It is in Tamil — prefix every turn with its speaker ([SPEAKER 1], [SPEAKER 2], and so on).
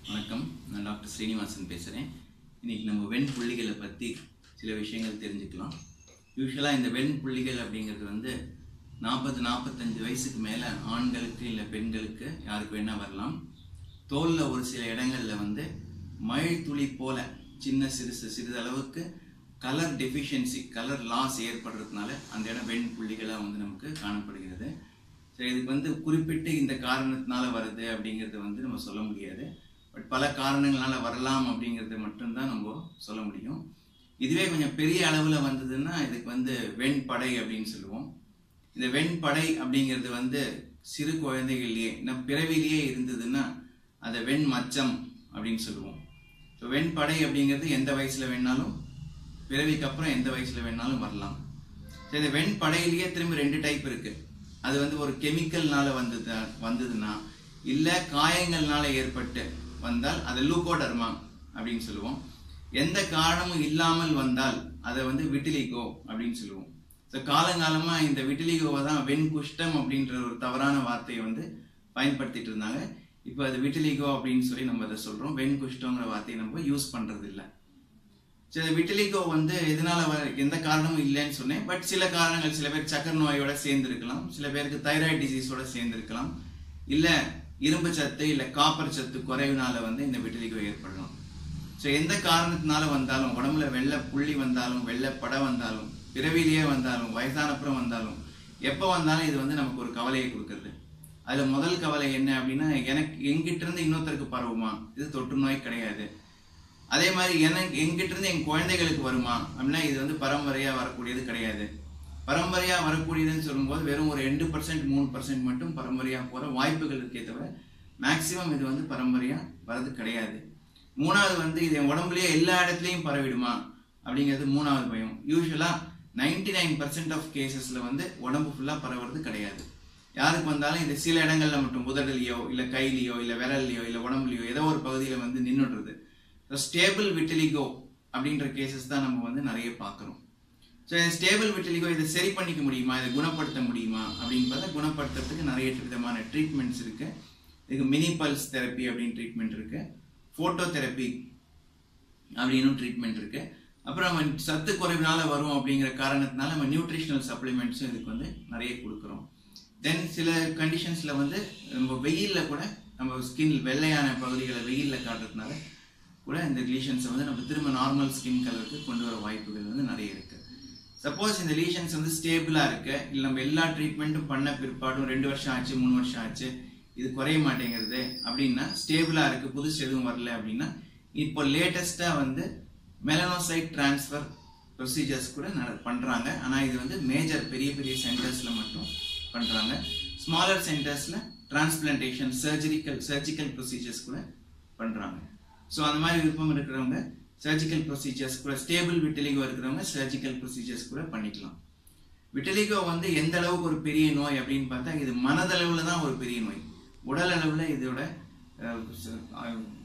[SPEAKER 1] வணக்கம் நான் டாக்டர் ஸ்ரீனிவாசன் பேசுகிறேன் இன்னைக்கு நம்ம வெண் புள்ளிகளை பற்றி சில விஷயங்கள் தெரிஞ்சுக்கலாம் யூஸ்வலாக இந்த வெண் புள்ளிகள் அப்படிங்கிறது வந்து நாற்பது நாற்பத்தஞ்சு வயசுக்கு மேலே ஆண்களுக்கு இல்லை பெண்களுக்கு யாருக்கு வேணால் வரலாம் தோலில் ஒரு சில இடங்களில் வந்து மழை துளி போல சின்ன சிறுசு சிறிதளவுக்கு கலர் டெஃபிஷியன்சி கலர் லாஸ் ஏற்படுறதுனால அந்த இடம் வெண் புள்ளிகளாக வந்து நமக்கு காணப்படுகிறது சரி இதுக்கு வந்து குறிப்பிட்டு இந்த காரணத்தினால வருது அப்படிங்கிறத வந்து நம்ம சொல்ல முடியாது பட் பல காரணங்களால வரலாம் அப்படிங்கிறத மட்டும்தான் நம்ம சொல்ல முடியும் இதுவே கொஞ்சம் பெரிய அளவில் வந்ததுன்னா இதுக்கு வந்து வெண்படை அப்படின்னு சொல்லுவோம் இந்த வெண்படை அப்படிங்கிறது வந்து சிறு குழந்தைகள்லயே நம் பிறவிலேயே இருந்ததுன்னா அதை வெண் மச்சம் அப்படின்னு சொல்லுவோம் ஸோ வெண்படை அப்படிங்கிறது எந்த வயசுல வேணாலும் பிறவிக்கு அப்புறம் எந்த வயசுல வேணாலும் வரலாம் சரி இந்த வெண்படையிலேயே திரும்ப ரெண்டு டைப் இருக்கு அது வந்து ஒரு கெமிக்கல்னால வந்தது வந்ததுன்னா இல்ல காயங்கள்னால ஏற்பட்டு வந்தால் அதை லூகோடர்மா அப்படின்னு சொல்லுவோம் எந்த காரணமும் இல்லாமல் வந்தால் அதை வந்து விட்டிலிகோ அப்படின்னு சொல்லுவோம் ஸோ காலங்காலமா இந்த விட்டிலிகோவை தான் வெண் குஷ்டம் அப்படின்ற ஒரு தவறான வார்த்தையை வந்து பயன்படுத்திட்டு இருந்தாங்க இப்போ அது விட்டிலிகோ அப்படின்னு சொல்லி நம்ம அதை சொல்றோம் வெண் குஷ்டங்கிற வார்த்தையை நம்ம யூஸ் பண்றது இல்லை சரி விட்டிலிகோ வந்து எதனால வ- எந்த காரணமும் இல்லைன்னு சொன்னேன் பட் சில காரணங்கள் சில பேர் சக்கர நோயோட சேர்ந்திருக்கலாம் சில பேருக்கு தைராய்டு டிசீஸோட சேர்ந்திருக்கலாம் இல்ல இரும்பு சத்து இல்ல காப்பர் சத்து குறைவினால வந்து இந்த விட்டிலிகோ ஏற்படலாம் ஸோ எந்த காரணத்தினால வந்தாலும் உடம்புல வெள்ளை புள்ளி வந்தாலும் வெள்ளை படை வந்தாலும் பிறவிலேயே வந்தாலும் வயசானப்புறம் வந்தாலும் எப்போ வந்தாலும் இது வந்து நமக்கு ஒரு கவலையை கொடுக்கறது அதுல முதல் கவலை என்ன அப்படின்னா எனக்கு எங்கிட்ட இருந்து இன்னொருத்தருக்கு பரவுமா இது தொற்று நோய் கிடையாது அதே மாதிரி எனக்கு எங்கிட்ட இருந்து என் குழந்தைகளுக்கு வருமா அப்படின்னா இது வந்து பரம்பரையா வரக்கூடியது கிடையாது பரம்பரையா வரக்கூடியதுன்னு சொல்லும்போது வெறும் ஒரு ரெண்டு பர்சன்ட் மூணு பர்சன்ட் மட்டும் பரம்பரையா போற வாய்ப்புகள் இருக்கே தவிர மேக்சிமம் இது வந்து பரம்பரையா வர்றது கிடையாது மூணாவது வந்து இது என் உடம்புலயே எல்லா இடத்துலயும் பரவிடுமா அப்படிங்கிறது மூணாவது பயம் யூஸ்வலா நைன்டி நைன் பர்சன்ட் ஆஃப் கேசஸ்ல வந்து உடம்பு ஃபுல்லா பரவுறது கிடையாது யாருக்கு வந்தாலும் இது சில இடங்கள்ல மட்டும் உதடலையோ இல்ல கையிலையோ இல்ல விரல்லையோ இல்ல உடம்புலையோ ஏதோ ஒரு பகுதியில வந்து நின்னுடுறது ஸ்டேபிள் விட்டிலிகோ அப்படின்ற கேசஸ் தான் நம்ம வந்து நிறைய பார்க்குறோம் ஸோ இந்த ஸ்டேபிள் விட்டிலிகோ இதை சரி பண்ணிக்க முடியுமா இதை குணப்படுத்த முடியுமா அப்படின்னு பார்த்தா குணப்படுத்துறதுக்கு நிறைய விதமான ட்ரீட்மெண்ட்ஸ் இருக்கு இதுக்கு மினி பல்ஸ் தெரப்பி அப்படின்னு ட்ரீட்மெண்ட் இருக்கு ஃபோட்டோ தெரப்பி அப்படின்னும் ட்ரீட்மெண்ட் இருக்கு அப்புறம் நம்ம சத்து குறைவினால வரும் அப்படிங்கிற காரணத்தினால நம்ம நியூட்ரிஷனல் சப்ளிமெண்ட்ஸும் இதுக்கு வந்து நிறைய கொடுக்குறோம் தென் சில கண்டிஷன்ஸ்ல வந்து நம்ம வெயில்ல கூட நம்ம ஸ்கின் வெள்ளையான பகுதிகளை வெயில்ல காட்டுறதுனால கூட இந்த லீஷன்ஸை வந்து நம்ம திரும்ப நார்மல் ஸ்கின் கலருக்கு கொண்டு வர வாய்ப்புகள் வந்து நிறைய இருக்கு சப்போஸ் இந்த லீஷன்ஸ் வந்து ஸ்டேபிளா இருக்கு இல்லை நம்ம எல்லா ட்ரீட்மெண்ட்டும் பண்ண பிற்பாடும் ரெண்டு வருஷம் ஆச்சு மூணு வருஷம் ஆச்சு இது குறைய மாட்டேங்கிறது அப்படின்னா ஸ்டேபிளா இருக்கு புதுசு எதுவும் வரல அப்படின்னா இப்போ லேட்டஸ்டா வந்து மெலனோசைட் டிரான்ஸ்ஃபர் ப்ரொசீஜர்ஸ் கூட நட- பண்றாங்க ஆனா இது வந்து மேஜர் பெரிய பெரிய சென்டர்ஸ்ல மட்டும் பண்றாங்க ஸ்மாலர் சென்டர்ஸ்ல டிரான்ஸ்பிளான்டேஷன் சர்ஜரிக்கல் சர்ஜிக்கல் ப்ரொசீஜர்ஸ் கூட பண்றாங்க ஸோ அந்த மாதிரி விருப்பம் இருக்கிறவங்க சர்ஜிக்கல் ப்ரொசீஜர்ஸ் கூட ஸ்டேபிள் விட்டிலிகோ இருக்கிறவங்க சர்ஜிக்கல் ப்ரொசீஜர்ஸ் கூட பண்ணிக்கலாம் விட்டிலிகோ வந்து எந்த அளவுக்கு ஒரு பெரிய நோய் அப்படின்னு பார்த்தா இது மனதளவில் தான் ஒரு பெரிய நோய் உடல் அளவில் இதோட அஹ், ச- அஹ்,